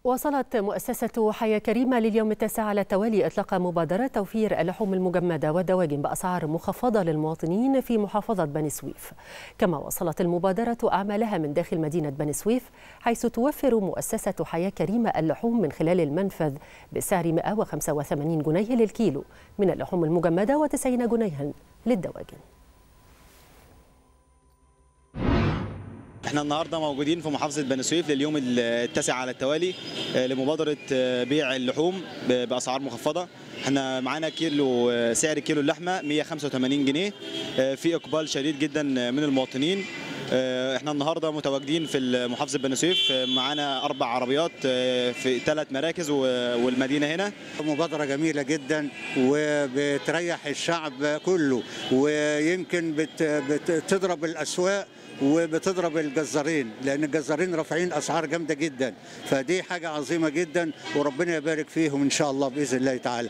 واصلت مؤسسة حياة كريمة لليوم التاسع على التوالي إطلاق مبادرة توفير اللحوم المجمدة والدواجن بأسعار مخفضة للمواطنين في محافظة بني سويف كما واصلت المبادرة أعمالها من داخل مدينة بني سويف حيث توفر مؤسسة حياة كريمة اللحوم من خلال المنفذ بسعر 185 جنيه للكيلو من اللحوم المجمدة و90 جنيها للدواجن احنا النهارده موجودين في محافظه بني سويف لليوم التاسع على التوالي لمبادره بيع اللحوم باسعار مخفضه احنا معانا كيلو سعر كيلو اللحمه 185 جنيه في اقبال شديد جدا من المواطنين احنا النهارده متواجدين في محافظه بني سويف معانا اربع عربيات في ثلاث مراكز والمدينه هنا مبادره جميله جدا وبتريح الشعب كله ويمكن بتضرب الاسواق وبتضرب الجزارين لان الجزارين رافعين اسعار جامده جدا فدي حاجه عظيمه جدا وربنا يبارك فيهم ان شاء الله باذن الله تعالى